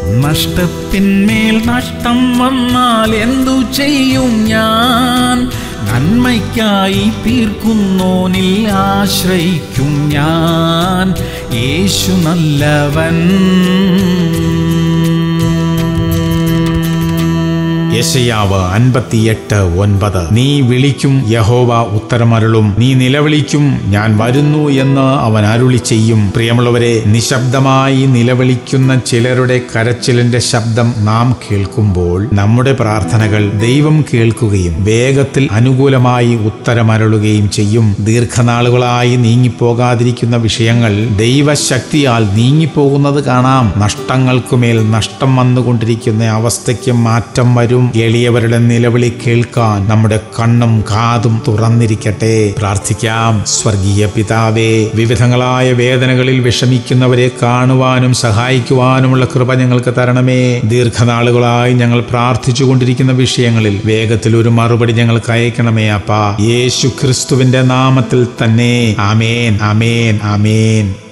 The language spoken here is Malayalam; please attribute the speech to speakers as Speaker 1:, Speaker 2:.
Speaker 1: നഷ്ടത്തിന്മേൽ നഷ്ടം വന്നാൽ എന്തു ചെയ്യും ഞാൻ നന്മയ്ക്കായി തീർക്കുന്നോനിൽ ആശ്രയിക്കും ഞാൻ യേശു നല്ലവൻ
Speaker 2: യശയാവ് അൻപത്തിയെട്ട് ഒൻപത് നീ വിളിക്കും യഹോവ ഉത്തരമരുളും നീ നിലവിളിക്കും ഞാൻ വരുന്നു എന്ന് അവൻ അരുളി ചെയ്യും പ്രിയമുള്ളവരെ നിശബ്ദമായി നിലവിളിക്കുന്ന ചിലരുടെ കരച്ചിലിന്റെ ശബ്ദം നാം കേൾക്കുമ്പോൾ നമ്മുടെ പ്രാർത്ഥനകൾ ദൈവം കേൾക്കുകയും വേഗത്തിൽ അനുകൂലമായി ഉത്തരമരുളുകയും ചെയ്യും ദീർഘനാളുകളായി നീങ്ങിപ്പോകാതിരിക്കുന്ന വിഷയങ്ങൾ ദൈവശക്തിയാൽ നീങ്ങിപ്പോകുന്നത് കാണാം നഷ്ടങ്ങൾക്കുമേൽ നഷ്ടം വന്നുകൊണ്ടിരിക്കുന്ന അവസ്ഥയ്ക്ക് മാറ്റം വരും എളിയവരുടെ നിലവിളി കേൾക്കാൻ നമ്മുടെ കണ്ണും കാതും തുറന്നിരിക്കട്ടെ പ്രാർത്ഥിക്കാം സ്വർഗീയ പിതാവേ വിവിധങ്ങളായ വേദനകളിൽ വിഷമിക്കുന്നവരെ കാണുവാനും സഹായിക്കുവാനുമുള്ള കൃപ ഞങ്ങൾക്ക് തരണമേ ദീർഘനാളുകളായി ഞങ്ങൾ പ്രാർത്ഥിച്ചു കൊണ്ടിരിക്കുന്ന വിഷയങ്ങളിൽ വേഗത്തിൽ ഒരു മറുപടി ഞങ്ങൾക്ക് അയക്കണമേ അപ്പാ യേശു ക്രിസ്തുവിന്റെ നാമത്തിൽ തന്നെ ആമേൻ ആമേൻ ആമേൻ